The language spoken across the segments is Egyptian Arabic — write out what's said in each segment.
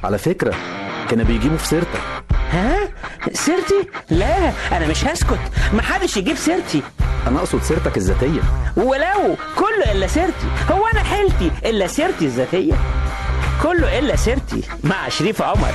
على فكرة كانوا بيجيبوا في سيرتك ها سيرتي لا انا مش هسكت محدش يجيب سيرتي أنا أقصد سيرتك الذاتية ولو كله الا سيرتي هو انا حيلتي الا سيرتي الذاتيه كله الا سيرتي مع شريف عمر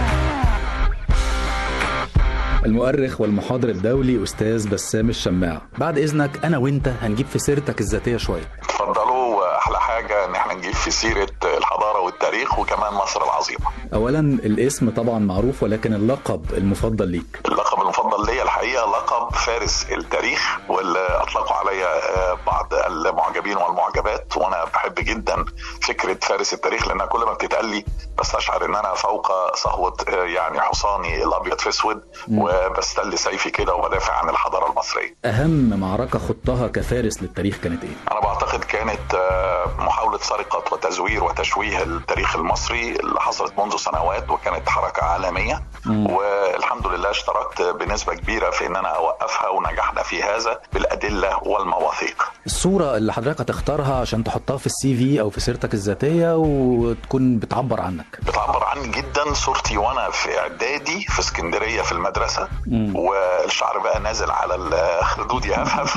المؤرخ والمحاضر الدولي أستاذ بسام الشماع بعد إذنك أنا وأنت هنجيب في سيرتك الذاتية شوية اتفضلوا احلى حاجه ان احنا نجيب في سيره الحضاره والتاريخ وكمان مصر العظيمه أولا الاسم طبعا معروف ولكن اللقب المفضل ليك اللقب المفضل ليا الحقيقه لقب فارس التاريخ واللي اطلقوا عليا آه، بعض المعجبين والمعجبات وانا بحب جدا فكره فارس التاريخ لانها كل ما بتتقال لي بستشعر ان انا فوق صهوه آه، يعني حصاني الابيض في اسود وبستل سيفي كده وبدافع عن الحضاره المصريه أهم معركة خضتها كفارس للتاريخ كانت إيه؟ انا بعتقد كانت آه، محاوله سرقه وتزوير وتشويه التاريخ المصري اللي حصلت منذ سنوات وكانت حركه عالميه والحمد لله اشتركت بنسبه كبيره في ان انا اوقفها ونجحنا في هذا بالادله والمواثيق الصورة اللي حضرتك هتختارها عشان تحطها في السي في أو في سيرتك الذاتية وتكون بتعبر عنك بتعبر عني جدا صورتي وانا في اعدادي في اسكندريه في المدرسه والشعر بقى نازل على الخدود يهفهف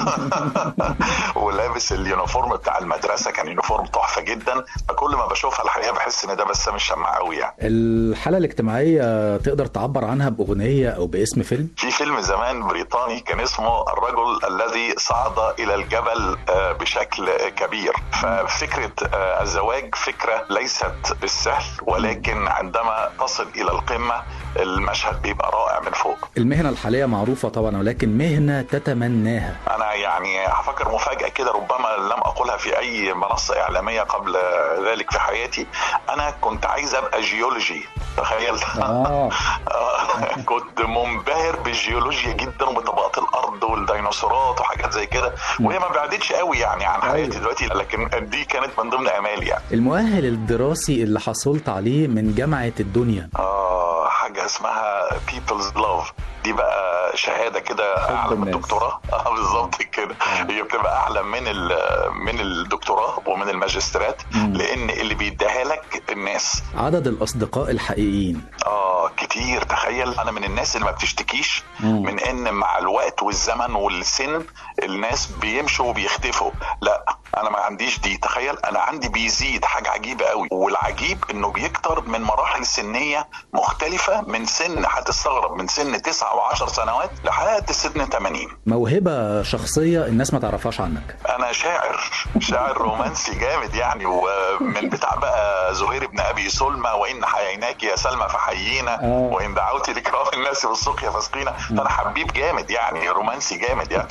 ولابس اليونيفورم بتاع المدرسه كان يونيفورم تحفه جدا فكل ما بشوفها الحقيقه بحس ان ده بسام الشماعوي يعني الحالة الاجتماعية تقدر تعبر عنها بأغنية أو باسم فيلم؟ في فيلم زمان بريطاني كان اسمه الرجل الذي صعد الى الجبل آه، بشكل كبير ففكره آه، الزواج فكره ليست بالسهل ولكن عندما تصل الى القمه المشهد بيبقى رائع من فوق المهنة الحالية معروفة طبعا ولكن مهنة تتمناها انا يعني هفكر مفاجاه كده ربما لم اقولها في اي منصه اعلاميه قبل ذلك في حياتي انا كنت عايز ابقى جيولوجي تخيل آه. آه، كنت منبهر بالجيولوجيا جدا وبطبقات الارض والديناصورات وحاجات زي كده وهي ما بعدتش قوي يعني عن حياتي دلوقتي لكن دي كانت من ضمن امالي يعني المؤهل الدراسي اللي حصلت عليه من جامعة الدنيا اه حاجه اسمها بيبلز لاف دي بقى شهاده كده اعلى من الناس. الدكتوراه اه بالظبط كده هي بتبقى اعلى من ال- من الدكتوراه ومن الماجستيرات لان اللي بيديها لك الناس عدد الأصدقاء الحقيقيين اه كتير تخيل انا من الناس اللي ما بتشتكيش من ان مع الوقت والزمن والسن الناس بيمشوا وبيختفوا لا انا ما عنديش دي تخيل انا عندي بيزيد حاجه عجيبه قوي والعجيب انه بيكتر من مراحل سنيه مختلفه من سن هتستغرب من سن 9 و10 سنوات لحد سن 80 موهبة شخصية الناس ما تعرفهاش عنك انا شاعر شاعر رومانسي جامد يعني ومن بتاع بقى زهير بن ابي سلمى وان حييناك يا سلمى فحيينا آه. وان دعوت لكرام الناس بالسقيا فاسقينا فانا حبيب جامد يعني رومانسي جامد يعني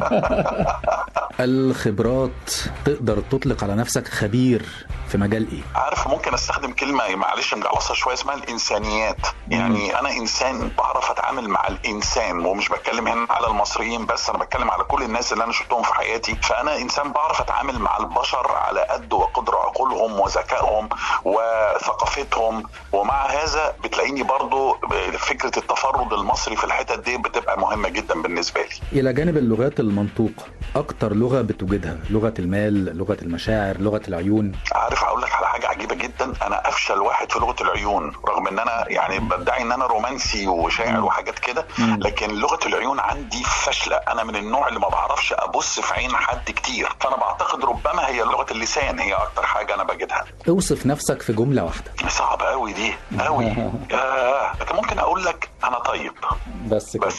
الخبرات تقدر تطلق على نفسك خبير في مجال ايه عارف ممكن استخدم كلمه معلش مجعلصه شويه اسمها الانسانيات يعني انا انسان بعرف اتعامل مع الانسان ومش بتكلم هنا على المصريين بس انا بتكلم على كل الناس اللي انا شفتهم في حياتي فانا انسان بعرف اتعامل مع البشر على قد وقدر عقولهم وذكائهم وثقافتهم ومع هذا بتلاقيني برضو فكره التفرد المصري في الحتت دي بتبقى مهمه جدا بالنسبه لي الى جانب اللغات المنطوقة اكتر لغة بتوجدها لغة المال لغة المشاعر لغة العيون عارف اقول لك على حاجه عجيبه جدا انا افشل واحد في لغه العيون رغم ان انا يعني بدعي ان انا رومانسي وشاعر وحاجات كده لكن لغه العيون عندي فاشله انا من النوع اللي ما بعرفش ابص في عين حد كتير فانا بعتقد ربما هي لغه اللسان هي اكتر حاجه انا بجدها اوصف نفسك في جملة واحدة صعبه قوي دي قوي ياه لكن ممكن اقول لك انا طيب بس كده بس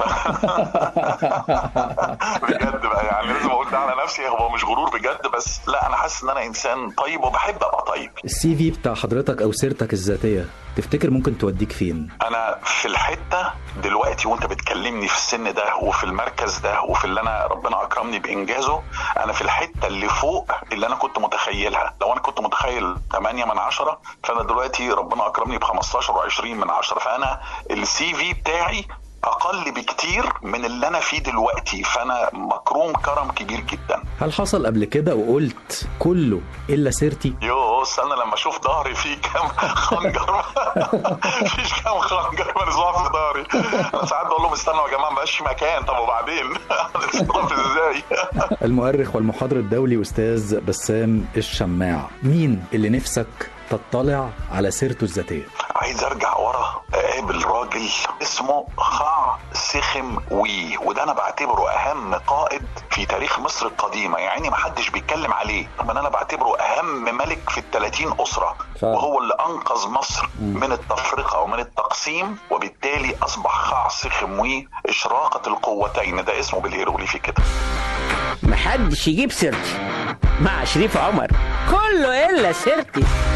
بجد بقى يعني لازم اقول ده على نفسي هو مش غرور بجد بس لا انا حاسس ان انا انسان طيب وبحب ابقى طيب السي في بتاع حضرتك او سيرتك الذاتية تفتكر ممكن توديك فين انا في الحته دلوقتي وانت بتكلمني في السن ده وفي المركز ده وفي اللي انا ربنا اكرمني بانجازه انا في الحته اللي فوق اللي انا كنت متخيلها لو انا كنت متخيل 8 من 10 فانا دلوقتي ربنا اكرمني ب 15 و20 من 10 فانا السي في بتاعي اقل بكتير من اللي انا فيه دلوقتي فانا مكروم كرم كبير جدا هل حصل قبل كده وقلت كله الا سيرتي يوه استنى لما اشوف ظهري فيه كام خنجر فيش كام خنجر مرزوع في ظهري انا ساعات بقول لهم استنوا يا جماعه ما بقاش في مكان طب وبعدين هنتصرف ازاي المؤرخ والمحاضر الدولي استاذ بسام الشماع مين اللي نفسك تطلع على سيرته الذاتيه عايز ارجع ورا اقابل راجل اسمه خاع سخم وي وده انا بعتبره اهم قائد في تاريخ مصر القديمه يعني ما حدش بيتكلم عليه طب انا بعتبره اهم ملك في ال 30 اسره فعلا. وهو اللي انقذ مصر من التفرقه ومن التقسيم وبالتالي اصبح خاع سخم وي اشراقه القوتين ده اسمه بالهيروغليفي كده محدش يجيب سيرتي مع شريف عمر كله الا سيرتي